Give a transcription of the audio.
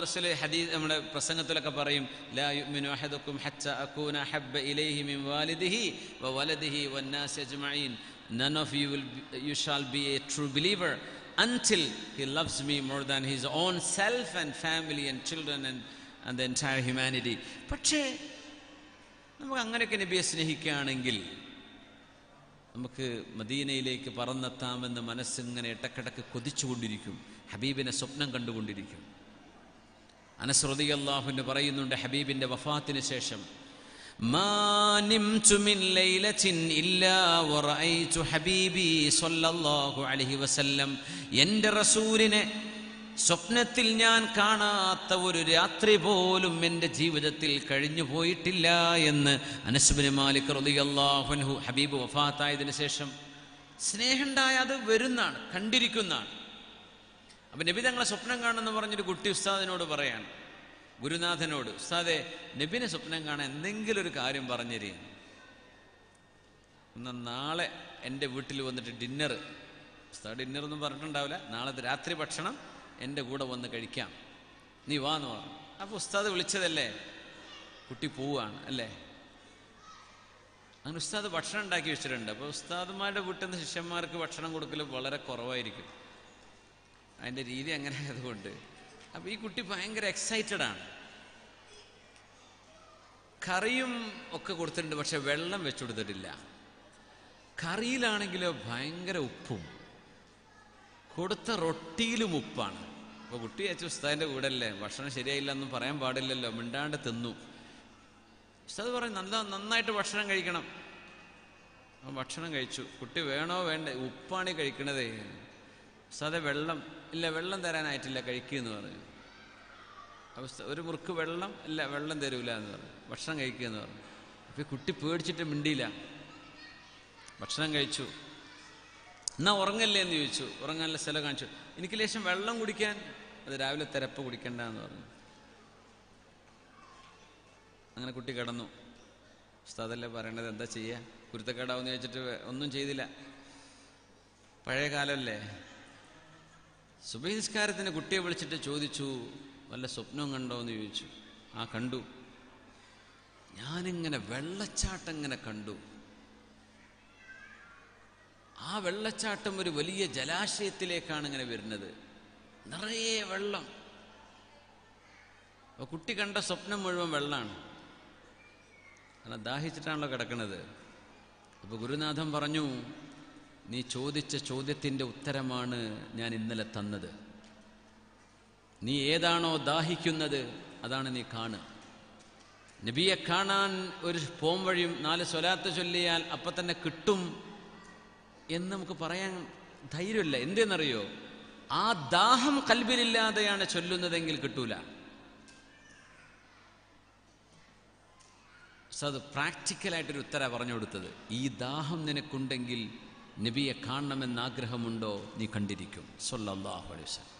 ദർസിലെ ഹദീസ് നമ്മുടെ പ്രസംഗത്തിലൊക്കെ പറയും ലാ യുഅ്മിനു അഹദുക്കും ഹത്ത അകൂന ഹബ്ബ ഇലൈഹി മിൻ വാലിദിഹി വ വലദിഹി വന്നാസി അജ്മഈൻ none of you will be, you shall be a true believer until he loves me more than his own self and family and children and, and the entire humanity പക്ഷേ നമുക്ക് അങ്ങനെയൊക്കെ നബിയെ സ്നേഹിക്കുകയാണെങ്കിൽ നമുക്ക് മദീനയിലേക്ക് പറന്നെത്താമെന്ന് മനസ്സിങ്ങനെ ഇടക്കിടക്ക് കൊതിച്ചുകൊണ്ടിരിക്കും ഹബീബിനെ സ്വപ്നം കണ്ടുകൊണ്ടിരിക്കും അനസ്രതി അള്ളാഹുവിന് പറയുന്നുണ്ട് ഹബീബിൻ്റെ വഫാത്തിന് ശേഷം ما نمت من ليلة إلا ورأيت حبيبي صلى الله عليه وسلم എൻ്റെ റസൂലിനെ സ്വപ്നത്തിൽ ഞാൻ കാണാത്ത ഒരു രാത്രി പോലും എൻ്റെ ജീവിതത്തിൽ കഴിഞ്ഞു പോയിട്ടില്ല എന്ന് അനസുബിന് മാലിക് റളിയല്ലാഹു ഹബീബ് വഫാത്തായതിനു ശേഷം സ്നേഹമുണ്ടായ അത് വരുന്നാണ് കണ്ടിരിക്കുന്നതാണ് അപ്പം നബി തങ്ങളെ സ്വപ്നം കാണുമെന്ന് പറഞ്ഞൊരു കുട്ടി ഉസ്താദിനോട് പറയാണ് ഗുരുനാഥനോട് ഉസ്താദെ നബിനെ സ്വപ്നം കാണാൻ എന്തെങ്കിലും ഒരു കാര്യം പറഞ്ഞുതരീ എന്നാൽ നാളെ എൻ്റെ വീട്ടിൽ വന്നിട്ട് ഡിന്നർ ഉസ്താദ് ഡിന്നർ ഒന്നും പറഞ്ഞിട്ടുണ്ടാവില്ല നാളെ രാത്രി ഭക്ഷണം എൻ്റെ കൂടെ വന്ന് കഴിക്കാം നീ വാ എന്ന് പറഞ്ഞു അപ്പോൾ ഉസ്താദ് വിളിച്ചതല്ലേ കുട്ടി പോവാണ് അല്ലേ അങ്ങനെ ഉസ്താദ് ഭക്ഷണം ഉണ്ടാക്കി വെച്ചിട്ടുണ്ട് അപ്പോൾ ഉസ്താദുമാരുടെ വീട്ടിൽ നിന്ന് ശിഷ്യന്മാർക്ക് ഭക്ഷണം കൊടുക്കൽ വളരെ കുറവായിരിക്കും അതിൻ്റെ രീതി അങ്ങനെ ആയതുകൊണ്ട് അപ്പോൾ ഈ കുട്ടി ഭയങ്കര എക്സൈറ്റഡ് ആണ് കറിയും ഒക്കെ കൊടുത്തിട്ടുണ്ട് പക്ഷെ വെള്ളം വെച്ചു കൊടുത്തിട്ടില്ല കറിയിലാണെങ്കിലോ ഭയങ്കര ഉപ്പും കൊടുത്ത റൊട്ടിയിലും ഉപ്പാണ് അപ്പോൾ കുട്ടി അയച്ചു ഉസ്താദിൻ്റെ കൂടെ അല്ലേ ഭക്ഷണം ശരിയായില്ല എന്നും പറയാൻ പാടില്ലല്ലോ മിണ്ടാണ്ട് തിന്നു ഉസ്താദ് പറയും നന്നാ നന്നായിട്ട് ഭക്ഷണം കഴിക്കണം അപ്പം ഭക്ഷണം കഴിച്ചു കുട്ടി വേണോ വേണ്ട ഉപ്പാണ് ഈ കഴിക്കണതേ ഉസ്താദെ വെള്ളം ഇല്ല വെള്ളം തരാനായിട്ടില്ല കഴിക്കുമെന്ന് പറഞ്ഞു അപ്പോൾ ഉസ്താ- ഒരു മുറുക്ക് വെള്ളം ഇല്ല വെള്ളം തരൂല എന്ന് പറഞ്ഞു ഭക്ഷണം കഴിക്കുക എന്ന് പറഞ്ഞു അപ്പോൾ ഈ കുട്ടി പേടിച്ചിട്ട് മിണ്ടിയില്ല ഭക്ഷണം കഴിച്ചു എന്നാ ഉറങ്ങല്ലേ എന്ന് ചോദിച്ചു ഉറങ്ങാനുള്ള സ്ഥലം കാണിച്ചു എനിക്ക് ലേശം വെള്ളം കുടിക്കാൻ അത് രാവിലെ തിരപ്പ് കുടിക്കണ്ട എന്ന് പറഞ്ഞു അങ്ങനെ കുട്ടി കിടന്നു ഉസ്താദല്ലേ പറയണത് എന്താ ചെയ്യുക കുരുത്തക്കേടാവെന്ന് ചോദിച്ചിട്ട് വേ- ഒന്നും ചെയ്തില്ല പഴയ കാലമല്ലേ സുബഹി നിസ്കാരത്തിന് കുട്ടിയെ വിളിച്ചിട്ട് ചോദിച്ചു വല്ല സ്വപ്നം കണ്ടോ എന്ന് ചോദിച്ചു ആ കണ്ടു ഞാനിങ്ങനെ വെള്ളച്ചാട്ടം ഇങ്ങനെ കണ്ടു ആ വെള്ളച്ചാട്ടം ഒരു വലിയ ജലാശയത്തിലേക്കാണ് ഇങ്ങനെ വരുന്നത് നിറയെ വെള്ളം അപ്പോൾ കുട്ടി കണ്ട സ്വപ്നം മുഴുവൻ വെള്ളമാണ് കാരണം ദാഹിച്ചിട്ടാണല്ലോ കിടക്കുന്നത് അപ്പോൾ ഗുരുനാഥൻ പറഞ്ഞു നീ ചോദിച്ച ചോദ്യത്തിൻ്റെ ഉത്തരമാണ് ഞാൻ ഇന്നലെ തന്നത് നീ ഏതാണോ ദാഹിക്കുന്നത് അതാണ് നീ കാണുക നബിയെ കാണാൻ ഒരു പോം വഴിയും നാല് സ്വലാത്ത് ചൊല്ലിയാൽ അപ്പം തന്നെ കിട്ടും എന്ന് നമുക്ക് പറയാൻ ധൈര്യമില്ല എന്തെന്നറിയോ ആ ദാഹം കൽബിലില്ലാതെയാണ് ചൊല്ലുന്നതെങ്കിൽ കിട്ടൂല സോ അത് പ്രാക്ടിക്കലായിട്ടൊരു ഉത്തര പറഞ്ഞു കൊടുത്തത് ഈ ദാഹം നിനക്കുണ്ടെങ്കിൽ നബിയെ കാണണമെന്ന് ആഗ്രഹമുണ്ടോ നീ കണ്ടിരിക്കും സല്ലല്ലാഹു അലൈഹി വസല്ലം